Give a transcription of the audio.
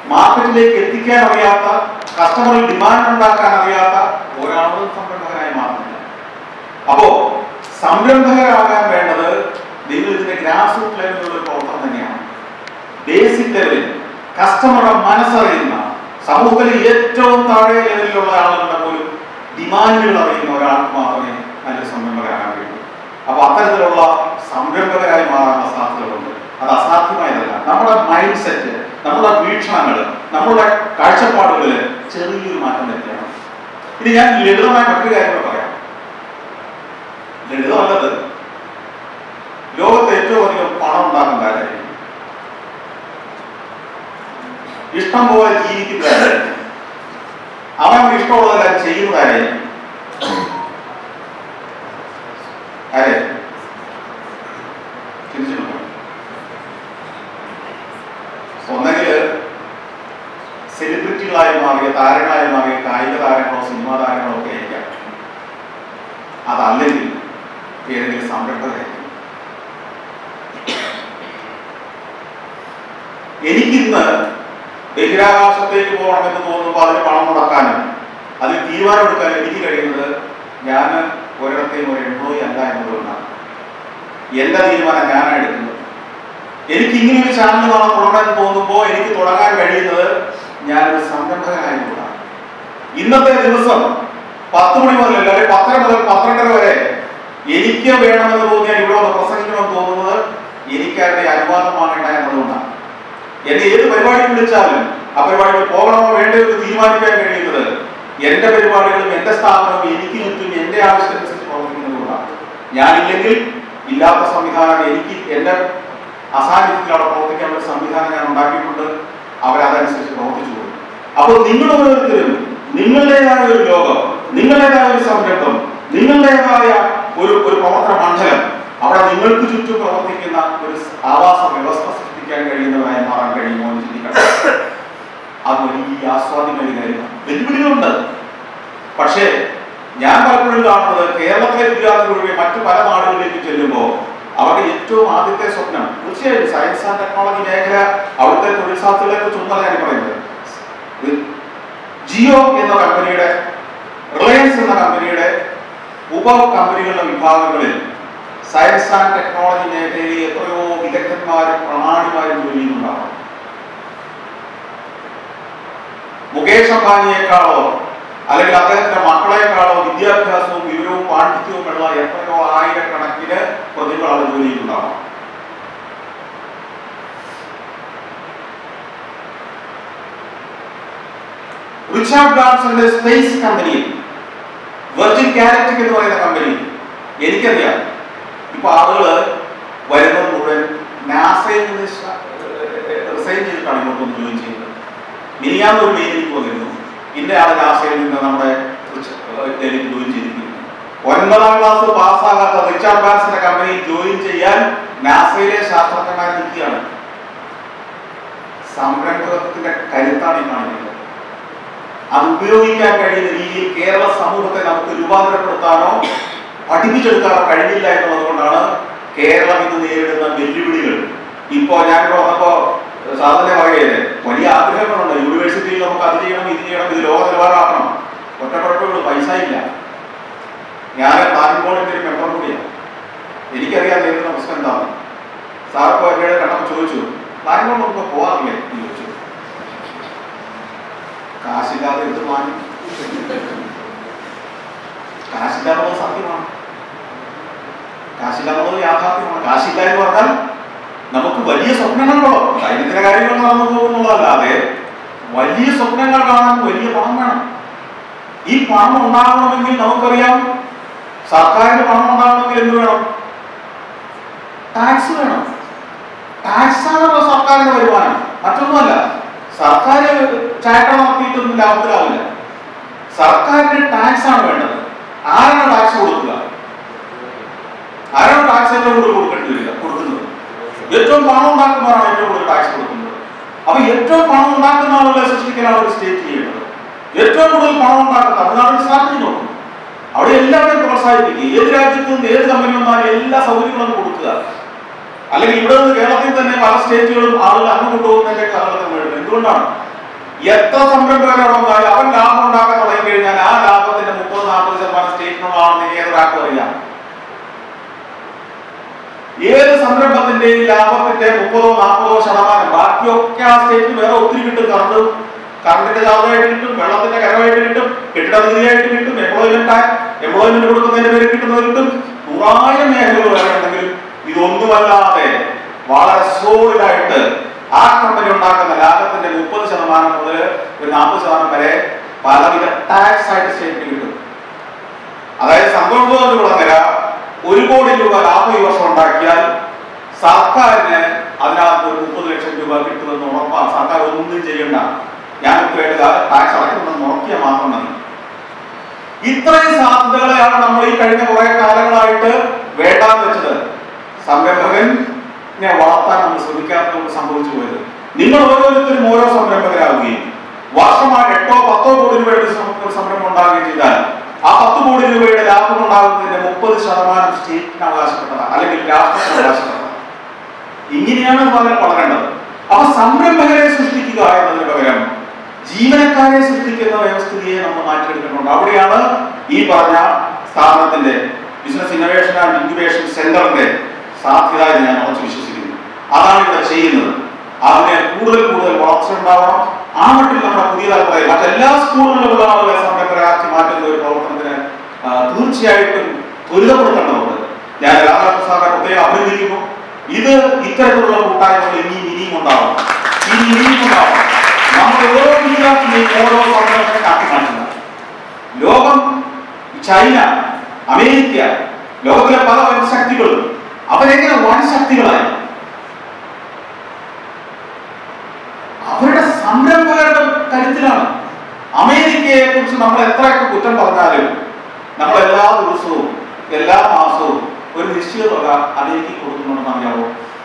മാർക്കറ്റിലേക്ക് എത്തിക്കാൻ അറിയാത്ത കസ്റ്റമറിൽ ഡിമാൻഡ് ഉണ്ടാക്കാൻ അറിയാത്ത ഒരാളും സംരംഭകനായി മാറുന്നില്ല അപ്പോ സംരംഭകരാകാൻ വേണ്ടത് നിങ്ങൾ ഇതിന്റെ ഗ്രാസ് റൂട്ട് ലെവലിലുള്ള ഒരു പ്രവർത്തനം തന്നെയാണ് ബേസിക് ലെവലിൽ കസ്റ്റമറുടെ മനസ്സറിയുന്ന സമൂഹത്തിലെ ഏറ്റവും താഴെ ലെവലിലുള്ള ആളുകളുടെ പോലും ഡിമാൻഡുകൾ അറിയുന്ന ഒരാൾക്ക് മാത്രമേ നല്ലൊരു സംരംഭകരാകാൻ കഴിയൂ അപ്പൊ അത്തരത്തിലുള്ള സംരംഭകരായി മാറാനുള്ള സാധ്യതകളുണ്ട് അത് അസാധ്യമായതല്ല നമ്മുടെ മൈൻഡ് സെറ്റ് നമ്മുടെ വീക്ഷണങ്ങൾ നമ്മുടെ കാഴ്ചപ്പാടുകളിൽ ചെറിയൊരു മാറ്റം വരുത്തണം ഇനി ഞാൻ ലളിതമായ മറ്റൊരു കാര്യം കൂടെ പറയാം ലളിതമല്ലത് ലോകത്ത് ഏറ്റവും അധികം പണം ഉണ്ടാക്കുന്ന കാര്യം ഇഷ്ടം പോലെ ജീവിക്കുന്നതാരായിരിക്കും അവൻ ഇഷ്ടമുള്ളതെല്ലാം ചെയ്യുന്നതാരായിരിക്കും ആരെ ചിന്തിച്ചിട്ടുണ്ടോ ഒന്നെങ്കിൽ സെലിബ്രിറ്റികളായി മാറിയ താരങ്ങളായി മാറിയ കായിക താരങ്ങളോ സിനിമാ താരങ്ങളോ ഒക്കെ ആയിരിക്കാം അതല്ലെങ്കിൽ ഏതെങ്കിലും സംരംഭകരായിരിക്കും എനിക്കിന്ന് ബഹിരാകാശത്തേക്ക് പോകണമെന്ന് തോന്നുമ്പോൾ അതിന് പണം മുടക്കാനും അതിൽ തീരുമാനമെടുക്കാനും എനിക്ക് കഴിയുന്നത് ഞാൻ ഒരിടത്തെയും ഒരു എംപ്ലോയി അല്ല എന്നതുകൊണ്ടാണ് എന്റെ തീരുമാനം ഞാനാണ് എടുക്കുന്നത് എനിക്ക് ഇങ്ങനെ ഒരു ചാനൽ നാളെ തുടങ്ങാൻ തോന്നുമ്പോൾ എനിക്ക് തുടങ്ങാൻ കഴിയുന്നത് ഞാനൊരു സംരംഭകനായതുകൊണ്ടാണ് ഇന്നത്തെ ദിവസം പത്ത് മണി മുതൽ അല്ലെങ്കിൽ പത്തര മുതൽ പന്ത്രണ്ടര വരെ എനിക്ക് വേണമെന്ന് തോന്നിയാൽ ഇവിടെ ഒന്ന് പ്രസംഗിക്കണമെന്ന് തോന്നുന്നത് എനിക്കാരുടെ അനുവാദം വാങ്ങേണ്ട എന്നതുകൊണ്ടാണ് എന്നെ ഏത് പരിപാടിക്ക് വിളിച്ചാലും ആ പരിപാടിക്ക് പോകണമോ വേണ്ടോ എന്ന് തീരുമാനിക്കാൻ കഴിയുന്നത് എന്റെ പരിപാടികളും എന്റെ സ്ഥാപനവും എനിക്ക് ചുറ്റും എന്റെ ആവശ്യത്തിനനുസരിച്ച് പ്രവർത്തിക്കുന്നതുകൊണ്ടാണ് ഞാനില്ലെങ്കിൽ ഇല്ലാത്ത സംവിധാനം എനിക്ക് എന്റെ അസാന്നിധ്യത്തിൽ അവിടെ പ്രവർത്തിക്കാൻ ഒരു സംവിധാനം ഞാൻ ഉണ്ടാക്കിയിട്ടുണ്ട് അവരതനുസരിച്ച് പ്രവർത്തിച്ചു പോകും അപ്പോൾ നിങ്ങൾ ഓരോരുത്തരും നിങ്ങളുടേതായ ഒരു ലോകം നിങ്ങളുടേതായ ഒരു സംരംഭം നിങ്ങളുടേതായ ഒരു ഒരു പ്രവർത്തന മണ്ഡലം അവിടെ നിങ്ങൾക്ക് ചുറ്റും പ്രവർത്തിക്കുന്ന ഒരു ആവാസ വ്യവസ്ഥ സൃഷ്ടിക്കാൻ കഴിയുന്നവരായി മാറാൻ കഴിയുമോ എന്ന് ചിന്തിക്കണം അത് വലിയ ആസ്വാദ്യമായ ഒരു കാര്യമാണ് വെല്ലുവിളികളുണ്ട് പക്ഷേ ഞാൻ പലപ്പോഴും കാണുന്നത് കേരളത്തിലെ വിദ്യാർത്ഥികൾ ഒഴികെ മറ്റു പല നാടുകളിലേക്ക് ചെല്ലുമ്പോൾ അവരുടെ ഏറ്റവും ആദ്യത്തെ സ്വപ്നം തീർച്ചയായും സയൻസ് ആൻഡ് ടെക്നോളജി മേഖല അവിടുത്തെ തൊഴിൽ സാധ്യതകളെ കുറിച്ചൊന്നല്ല ഞാൻ പറയുന്നത് ഇത് ജിയോ എന്ന കമ്പനിയുടെ റിലയൻസ് എന്ന കമ്പനിയുടെ ഉപ കമ്പനികളുടെ വിഭാഗങ്ങളിൽ സയൻസ് ആൻഡ് ടെക്നോളജി മേഖലയിൽ എത്രയോ വിദഗ്ധന്മാരും പ്രമാണിമാരും ജോലി ചെയ്യുന്നുണ്ടാവും മുകേഷ് അംബാനിയേക്കാളോ അല്ലെങ്കിൽ അദ്ദേഹത്തിന്റെ മക്കളെക്കാളോ വിദ്യാഭ്യാസവും വിവരവും പാണ്ഡിത്യവും ഉള്ള എത്രയോ ആയിരക്കണക്കിന് പ്രതിഭകൾ അവിടെ ജോലി ചെയ്യുന്നുണ്ടാവാം റിച്ചാർഡ് ബ്രാൻസന്റെ സ്പേസ് കമ്പനി വെർജിൻ കാലക്ടിക് എന്ന് പറയുന്ന കമ്പനി എനിക്കറിയാം ഇപ്പൊ ആളുകള് വരുന്നത് മുഴുവൻ നാസയിൽ നിന്ന് റിസൈൻ ചെയ്തിട്ടാണ് ഇങ്ങോട്ട് വന്ന് ജോയിൻ ചെയ്യുന്നത് മിനിയാന്ന് ഒരു മെയിൽ എനിക്ക് വന്നിരുന്നു ഇന്ന ആള് നാസയിൽ നിന്ന് നമ്മുടെ ഡൽഹിക്ക് ജോയിൻ ചെയ്തിരിക്കുന്നു ഒൻപതാം ക്ലാസ് പാസ്സാകാത്ത റിച്ചാർഡ് ബ്രാൻസിന്റെ കമ്പനിയിൽ ജോയിൻ ചെയ്യാൻ നാസയിലെ ശാസ്ത്രജ്ഞന്മാർ നിൽക്കുകയാണ് സംരംഭകത്തിന്റെ കരുത്താണ് ഈ കാണിക്കുന്നത് അത് ഉപയോഗിക്കാൻ കഴിയുന്ന രീതിയിൽ കേരള സമൂഹത്തെ നമുക്ക് രൂപാന്തരപ്പെടുത്താനോ പഠിപ്പിച്ചെടുക്കാനോ കഴിഞ്ഞില്ല എന്നുള്ളത് കൊണ്ടാണ് കേരളം ഇന്ന് നേരിടുന്ന വെല്ലുവിളികൾ ഇപ്പോ ഞാനിവിടെ വന്നപ്പോ സാധന പറയുകയല്ലേ വലിയ ആഗ്രഹങ്ങളുണ്ട് യൂണിവേഴ്സിറ്റിയിൽ നമുക്ക് അത് ചെയ്യണം ഇത് ചെയ്യണം ഇത് ലോക നിലവാരമാക്കണം ഒറ്റക്കുഴപ്പമുള്ളൂ പൈസ ഇല്ല ഞാൻ നാലിമ്പോളിന്റെ ഒരു മെമ്പർ കൂടിയാണ് എനിക്കറിയാൻ നേരിടുന്ന പ്രശ്നം എന്താണ് സാറിപ്പോ എന്നോട് കണ്ടപ്പോൾ ചോദിച്ചു നാലിമ്പോൾ നമുക്ക് പോകാറില്ലേ എന്ന് ചോദിച്ചു കാശില്ലാതെ എന്ത് വാങ്ങി കാശില്ലാന്നുള്ളത് സത്യമാണ് കാശില്ലാന്നുള്ളത് യാഥാർത്ഥ്യമാണ് കാശില്ല എന്ന് പറഞ്ഞാൽ നമുക്ക് വലിയ സ്വപ്നങ്ങളുണ്ടോ ദൈനംദിന കാര്യങ്ങൾ നടന്നു പോകുന്നുള്ളതല്ലാതെ വലിയ സ്വപ്നങ്ങൾ കാണാൻ വലിയ പണം വേണം ഈ പണം ഉണ്ടാകണമെങ്കിൽ നമുക്കറിയാം സർക്കാരിന് പണം ഉണ്ടാകണമെങ്കിൽ എന്ത് വേണം ടാക്സ് വേണം ടാക്സ് ആണല്ലോ സർക്കാരിന്റെ വരുമാനം മറ്റൊന്നുമല്ല സർക്കാർ ചായക്കട നടത്തിയിട്ടൊന്നും ലാഭത്തിലാവില്ല സർക്കാരിന് ടാക്സ് ആണ് വേണ്ടത് ആരാണ് ടാക്സ് കൊടുക്കുക ആരാണ് ടാക്സ് ഏറ്റവും കൂടുതൽ കൊടുക്കേണ്ടി വരിക കൊടുക്കുന്നത് ഏറ്റവും പണം ഉണ്ടാക്കുന്നവരാണ് ഏറ്റവും കൂടുതൽ ടാക്സ് കൊടുക്കുന്നത് അപ്പൊ ഏറ്റവും പണം ഉണ്ടാക്കുന്ന ആളുകളെ സൃഷ്ടിക്കാനാണ് ഒരു സ്റ്റേറ്റ് ചെയ്യേണ്ടത് ഏറ്റവും കൂടുതൽ പണം ഉണ്ടാക്കുന്ന തമിഴ്നാടിന് സ്ട്രാറ്റജി നോക്കും അവിടെ എല്ലാവരെയും പ്രോത്സാഹിപ്പിക്കുക ഏത് രാജ്യത്തു നിന്ന് ഏത് കമ്പനി വന്നാലും എല്ലാ സൗകര്യങ്ങളും കൊടുക്കുക അല്ലെങ്കിൽ ഇവിടെ നിന്ന് കേരളത്തിൽ തന്നെ പല സ്റ്റേറ്റുകളും ആളുകൾ അങ്ങ് കൊണ്ടുപോകുന്നതിന്റെ കഥകൾ നമ്മൾ എഴുതുന്നത് എന്തുകൊണ്ടാണ് എത്ര സംരംഭകരാണ് വന്നാലും അവൻ ലാഭം ഉണ്ടാക്കാൻ തുടങ്ങി കഴിഞ്ഞാൽ ആ ലാഭത്തിന്റെ മുപ്പത് നാൽപ്പത് ശതമാനം സ്റ്റേറ്റിനുള്ളതാണെന്ന് ഏതൊരാൾക്കും അറിയാം ഏത് സംരംഭത്തിന്റെയും ലാഭത്തിന്റെ മുപ്പതോ നാൽപ്പതോ ശതമാനം ബാക്കിയൊക്കെ ആ സ്റ്റേറ്റിന് വേറെ ഒത്തിരി കിട്ടും കറണ്ട് കറണ്ടിന്റെ ചാർജായിട്ട് കിട്ടും വെള്ളത്തിന്റെ കരമായിട്ട് കിട്ടും കെട്ടിട നികുതിയായിട്ട് കിട്ടും എംപ്ലോയ്മെന്റ് എംപ്ലോയ്മെന്റ് കൊടുക്കുന്നതിന്റെ പേര് കിട്ടുന്നത് കിട്ടും നൂറായിരം മേഖലകൾ വേറെ ഉണ്ടെങ്കിലും ഇതൊന്നുമല്ലാതെ വളരെ സോളിഡ് ആയിട്ട് ആ കമ്പനി ഉണ്ടാക്കുന്ന ലാഭത്തിന്റെ മുപ്പത് ശതമാനം മുതൽ ഒരു നാൽപ്പത് ശതമാനം വരെ പലവിധ ടാക്സ് ആയിട്ട് സ്റ്റേറ്റിന് കിട്ടും അതായത് സംഭവം കുളങ്ങര ഒരു കോടി രൂപ ലാഭം ഈ വർഷം ഉണ്ടാക്കിയാൽ സർക്കാരിന് അതിനകത്ത് ഒരു മുപ്പത് ലക്ഷം രൂപ കിട്ടുമെന്ന് ഉറപ്പാണ് സർക്കാർ ഒന്നും ചെയ്യണ്ട ഞാൻ വേണ്ടത് ടാക്സ് അടയ്ക്കണമെന്ന് ഉറപ്പിയാൽ മാത്രം മതി ഇത്രയും സാധ്യതകളെയാണ് നമ്മൾ ഈ കഴിഞ്ഞ കുറെ കാലങ്ങളായിട്ട് വേണ്ടാന്ന് വെച്ചത് സംരംഭകനെ വളർത്താൻ നമ്മൾ ശ്രമിക്കാത്തതുകൊണ്ട് സംഭവിച്ചു പോയത് നിങ്ങൾ ഓരോരുത്തരും ഓരോ സംരംഭകരാകുകയും വർഷമായി എട്ടോ പത്തോ കോടി രൂപയുടെ ഒരു സം- ഒരു സംരംഭം ഉണ്ടാവുകയും ചെയ്താൽ ആ പത്ത് കോടി രൂപയുടെ ലാഭം ഉണ്ടാകുന്നതിന്റെ മുപ്പത് ശതമാനം സ്റ്റേറ്റിന് അവകാശപ്പെട്ടതാണ് അല്ലെങ്കിൽ രാഷ്ട്രത്തിന് അവകാശപ്പെട്ടതാണ് ഇങ്ങനെയാണ് വളരെ വളരേണ്ടത് അപ്പൊ സംരംഭകരെ സൃഷ്ടിക്കുക എന്നതിന് പകരം ജീവനക്കാരെ സൃഷ്ടിക്കുന്ന വ്യവസ്ഥിതിയെ നമ്മൾ മാറ്റിയെടുക്കുന്നുണ്ട് അവിടെയാണ് ഈ പറഞ്ഞ സ്ഥാപനത്തിന്റെ ബിസിനസ് ഇന്നോവേഷൻ ആൻഡ് ഇൻക്യുബേഷൻ സെന്ററിന്റെ സാധ്യത എന്ന് ഞാൻ ഉറച്ചു വിശ്വസിക്കുന്നു അതാണ് ഇവിടെ ചെയ്യുന്നത് അതിന് കൂടുതൽ കൂടുതൽ വളർച്ച ഉണ്ടാവണം ആ മട്ടിൽ നമ്മുടെ പുതിയ തലമുറയിൽ മറ്റെല്ലാ സ്കൂളുകളിലുള്ള ആളുകളെ സംരംഭകരാക്കി മാറ്റുന്ന ഒരു പ്രവർത്തനത്തിന് ആ, തീർച്ചയായിട്ടും ത്വരിതപ്പെടുത്തേണ്ടതുണ്ട് ഞാൻ രാധാകൃഷ്ണ സാറിനെ പ്രത്യേകം അഭിനന്ദിക്കുന്നു ഇത് ഇത്തരത്തിലുള്ള കൂട്ടായ്മകൾ ഇനിയും ഇനിയും ഉണ്ടാവും ഇനി ഇനിയും ഉണ്ടാവും നമ്മൾ ഓരോ വിദ്യാർത്ഥിയെയും ഓരോ സംരംഭമാക്കി മാറ്റുക ലോകം ചൈന അമേരിക്ക ലോകത്തിലെ പല വൻ ശക്തികളും അവരെങ്ങനെ വൻ ശക്തികളായി അവരുടെ സംരംഭകരുടെ കരുത്തിലാണ് അമേരിക്കയെ കുറിച്ച് നമ്മൾ എത്രയൊക്കെ കുറ്റം പറഞ്ഞാലും നമ്മൾ എല്ലാ ദിവസവും എല്ലാ മാസവും ഒരു നിശ്ചിത തുക അമേരിക്കയ്ക്ക് കൊടുക്കുന്നുണ്ടെന്ന് അറിയാമോ